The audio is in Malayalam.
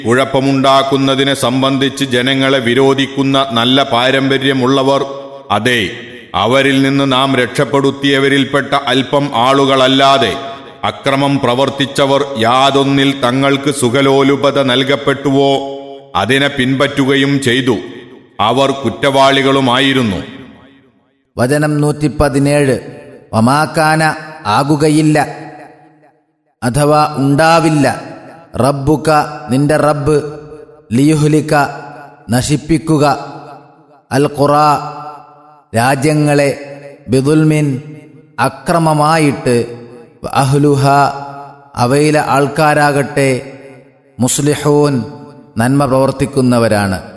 കുഴപ്പമുണ്ടാക്കുന്നതിനെ സംബന്ധിച്ച് ജനങ്ങളെ വിരോധിക്കുന്ന നല്ല പാരമ്പര്യമുള്ളവർ അതെ അവരിൽ നിന്ന് നാം രക്ഷപ്പെടുത്തിയവരിൽപ്പെട്ട അല്പം ആളുകളല്ലാതെ അക്രമം പ്രവർത്തിച്ചവർ യാതൊന്നിൽ തങ്ങൾക്ക് സുഖലോലുപത നൽകപ്പെട്ടുവോ അതിനെ പിൻപറ്റുകയും ചെയ്തു അവർ കുറ്റവാളികളുമായിരുന്നു വചനം നൂറ്റി പതിനേഴ് വമാക്കാന ആകുകയില്ല അഥവാ ഉണ്ടാവില്ല റബ്ബുക നിന്റെ റബ്ബ് ലിയുഹ്ലിക നശിപ്പിക്കുക അൽ ഖുറ രാജ്യങ്ങളെ ബിദുൽമിൻ അക്രമമായിട്ട് അഹ്ലുഹ അവയിലെ ആൾക്കാരാകട്ടെ മുസ്ലിഹൂൻ നന്മ പ്രവർത്തിക്കുന്നവരാണ്